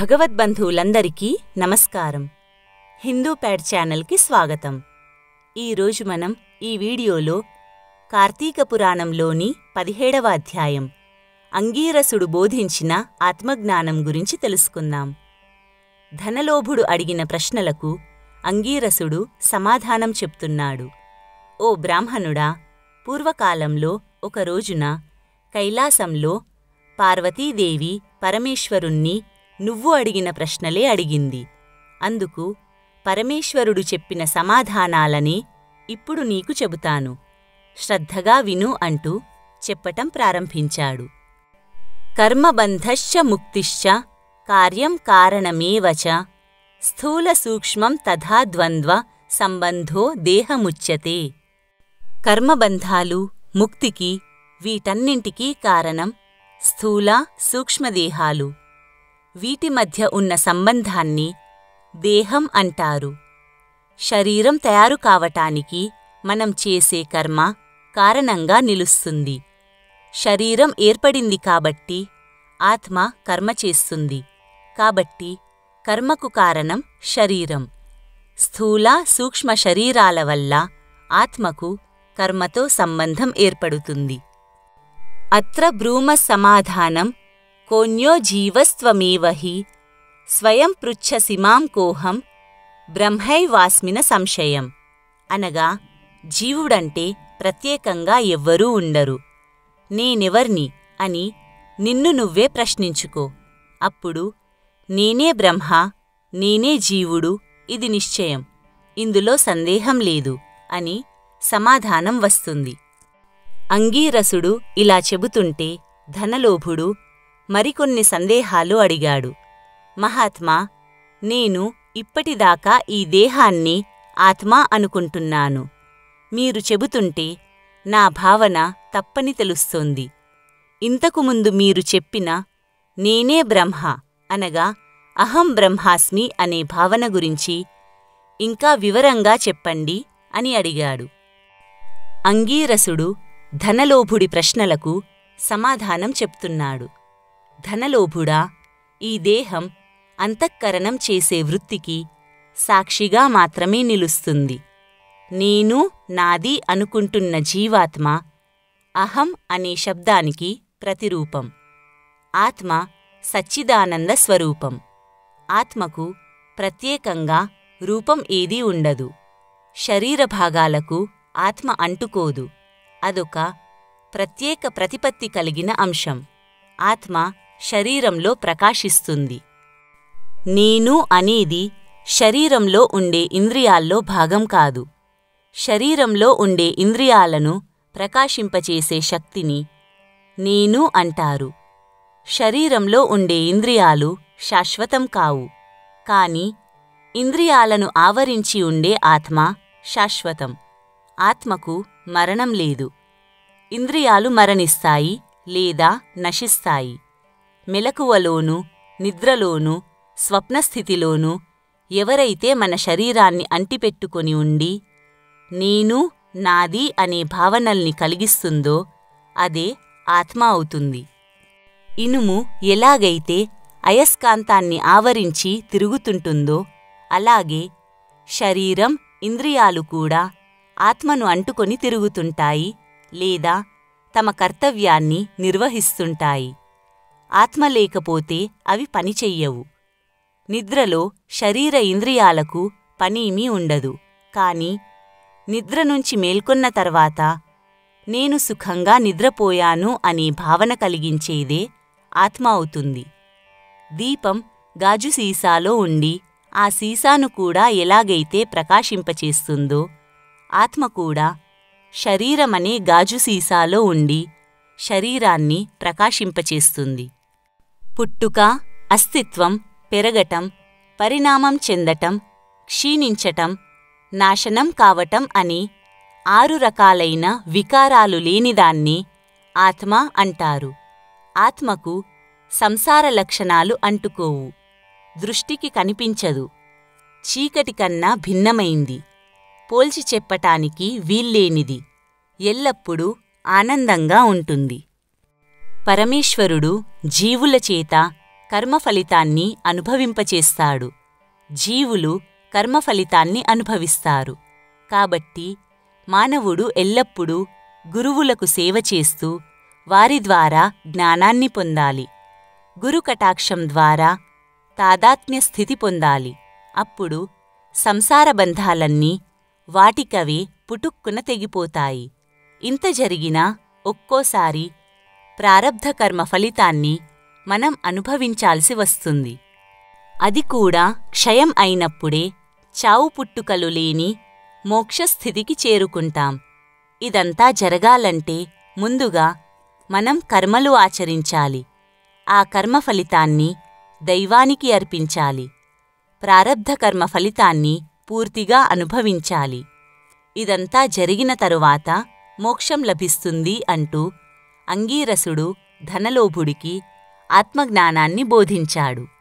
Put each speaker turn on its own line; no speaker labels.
భగవద్బంధువులందరికీ నమస్కారం హిందూ ప్యాడ్ ఛానల్కి స్వాగతం ఈరోజు మనం ఈ వీడియోలో కార్తీక పురాణంలోని పదిహేడవ అధ్యాయం అంగీరసుడు బోధించిన ఆత్మజ్ఞానం గురించి తెలుసుకుందాం ధనలోభుడు అడిగిన ప్రశ్నలకు అంగీరసుడు సమాధానం చెప్తున్నాడు ఓ బ్రాహ్మణుడా పూర్వకాలంలో ఒక రోజున కైలాసంలో పార్వతీదేవి పరమేశ్వరుణ్ణి నువ్వు అడిగిన ప్రశ్నలే అడిగింది అందుకు పరమేశ్వరుడు చెప్పిన సమాధానాలని ఇప్పుడు నీకు చెబుతాను శ్రద్ధగా విను అంటూ చెప్పటం ప్రారంభించాడు కర్మబంధశ్చ ముక్తిశ్చ కార్యం కారణమేవచ స్థూల సూక్ష్మం తథా ద్వంద్వ సంబంధో దేహముచ్యతే కర్మబంధాలు ముక్తికి వీటన్నింటికీ కారణం స్థూల సూక్ష్మదేహాలు వీటి మధ్య ఉన్న సంబంధాన్ని దేహం అంటారు శరీరం తయారు కావటానికి మనం చేసే కర్మ కారణంగా నిలుస్తుంది శరీరం ఏర్పడింది కాబట్టి ఆత్మ కర్మ చేస్తుంది కాబట్టి కర్మకు కారణం శరీరం స్థూల సూక్ష్మ శరీరాల వల్ల ఆత్మకు కర్మతో సంబంధం ఏర్పడుతుంది అత్ర బ్రూమ సమాధానం కోన్యో జీవస్త్వమేవ హి స్వయం పృచ్ఛసి మాం కోహం బ్రహ్మైవాస్మిన సంశయం అనగా జీవుడంటే ప్రత్యేకంగా ఎవ్వరూ ఉండరు నేనెవర్ని అని నిన్ను నువ్వే ప్రశ్నించుకో అప్పుడు నేనే బ్రహ్మ నేనే జీవుడు ఇది నిశ్చయం ఇందులో సందేహం లేదు అని సమాధానం వస్తుంది అంగీరసుడు ఇలా చెబుతుంటే ధనలోభుడు మరికొన్ని సందేహాలు అడిగాడు మహాత్మా నేను ఇప్పటిదాకా ఈ దేహాన్ని ఆత్మా అనుకుంటున్నాను మీరు చెబుతుంటే నా భావన తప్పని తెలుస్తోంది ఇంతకు ముందు మీరు చెప్పిన నేనే బ్రహ్మ అనగా అహం బ్రహ్మాస్మి అనే భావన గురించి ఇంకా వివరంగా చెప్పండి అని అడిగాడు అంగీరసుడు ధనలోభుడి ప్రశ్నలకు సమాధానం చెప్తున్నాడు ధనలోభుడా ఈ దేహం అంతఃకరణం చేసే వృత్తికి సాక్షిగా మాత్రమే నిలుస్తుంది నేను నాది అనుకుంటున్న జీవాత్మ అహం అనే శబ్దానికి ప్రతిరూపం ఆత్మ సచ్చిదానంద స్వరూపం ఆత్మకు ప్రత్యేకంగా రూపం ఏదీ ఉండదు శరీర భాగాలకు ఆత్మ అంటుకోదు అదొక ప్రత్యేక ప్రతిపత్తి కలిగిన అంశం ఆత్మ శరీరంలో ప్రకాశిస్తుంది నేను అనేది శరీరంలో ఉండే ఇంద్రియాల్లో భాగం కాదు శరీరంలో ఉండే ఇంద్రియాలను ప్రకాశింపచేసే శక్తిని నేను అంటారు శరీరంలో ఉండే ఇంద్రియాలు శాశ్వతం కావు కాని ఇంద్రియాలను ఆవరించి ఉండే ఆత్మ శాశ్వతం ఆత్మకు మరణం లేదు ఇంద్రియాలు మరణిస్తాయి లేదా నశిస్తాయి మెలకువలోనూ నిద్రలోనూ స్వప్నస్థితిలోనూ ఎవరైతే మన శరీరాన్ని అంటిపెట్టుకొని ఉండి నేను నాది అనే భావనల్ని కలిగిస్తుందో అదే ఆత్మ అవుతుంది ఇనుము ఎలాగైతే అయస్కాంతాన్ని ఆవరించి తిరుగుతుంటుందో అలాగే శరీరం ఇంద్రియాలు కూడా ఆత్మను అంటుకొని తిరుగుతుంటాయి లేదా తమ కర్తవ్యాన్ని నిర్వహిస్తుంటాయి ఆత్మ లేకపోతే అవి పనిచెయ్యవు నిద్రలో శరీర ఇంద్రియాలకు పనేమీ ఉండదు కాని నిద్ర నుంచి మేల్కొన్న తర్వాత నేను సుఖంగా నిద్రపోయాను అనే భావన కలిగించేదే ఆత్మ అవుతుంది దీపం గాజు సీసాలో ఉండి ఆ సీసాను కూడా ఎలాగైతే ప్రకాశింపచేస్తుందో ఆత్మ కూడా శరీరమనే గాజు సీసాలో ఉండి శరీరాన్ని ప్రకాశింపచేస్తుంది పుట్టుక అస్తిత్వం పెరగటం పరిణామం చెందటం క్షీణించటం నాశనం కావటం అని ఆరు రకాలైన వికారాలు లేనిదాన్ని ఆత్మ అంటారు ఆత్మకు సంసార లక్షణాలు అంటుకోవు దృష్టికి కనిపించదు చీకటి కన్నా భిన్నమైంది పోల్చి చెప్పటానికి వీల్లేనిది ఎల్లప్పుడూ ఆనందంగా ఉంటుంది పరమేశ్వరుడు జీవుల చేత కర్మ ఫలితాన్ని అనుభవింపచేస్తాడు జీవులు కర్మ ఫలితాన్ని అనుభవిస్తారు కాబట్టి మానవుడు ఎల్లప్పుడూ గురువులకు సేవ చేస్తూ వారి ద్వారా జ్ఞానాన్ని పొందాలి గురు కటాక్షం ద్వారా తాదాత్మ్య స్థితి పొందాలి అప్పుడు సంసార బంధాలన్నీ వాటికవే పుటుక్కున తెగిపోతాయి ఇంత జరిగినా ఒక్కోసారి ప్రారబ్ధ కర్మ ఫలితాన్ని మనం అనుభవించాల్సి వస్తుంది అది కూడా క్షయం అయినప్పుడే చావు పుట్టుకలు లేని మోక్షస్థితికి చేరుకుంటాం ఇదంతా జరగాలంటే ముందుగా మనం కర్మలు ఆచరించాలి ఆ కర్మ ఫలితాన్ని దైవానికి అర్పించాలి ప్రారబ్ధ కర్మ ఫలితాన్ని పూర్తిగా అనుభవించాలి ఇదంతా జరిగిన తరువాత మోక్షం లభిస్తుంది అంటూ అంగీరసుడు ధనలోభుడికి ఆత్మజ్ఞానాన్ని బోధించాడు